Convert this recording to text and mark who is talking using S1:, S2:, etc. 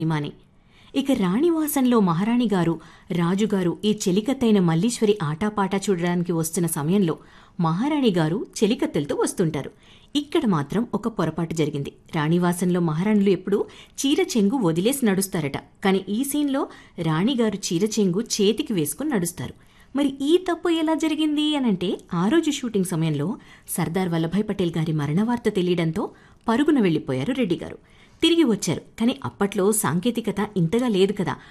S1: Imani ఇక రాణివాసంలో మహారాణి గారు రాజుగారు ఈ చెలికత్తైన మల్లీశ్వరి ఆటాపాటా చూడడానికి వస్తున్న సమయంలో మహారాణి గారు చెలికత్తెలతో వస్తుంటారు ఇక్కడ మాత్రం ఒక పొరపాటు జరిగింది రాణివాసంలో మహారాణులు ఎప్పుడూ చీర చెంగు వదిలేసి నడుస్తారట కానీ ఈ సీన్లో రాణిగారు చీర చెంగు చేతికి వేసుకుని నడుస్తారు మరి ఈ తప్పు ఎలా జరిగింది అనంటే ఆ రోజు షూటింగ్ సమయంలో సర్దార్ వల్లభాయ్ పటేల్ గారి మరణ వార్త తెలియడంతో పరుగున వెళ్లిపోయారు రెడ్డి గారు తిరిగి వచ్చారు కానీ అప్పట్లో సాంకేతికత ఇంతగా లేదు కదా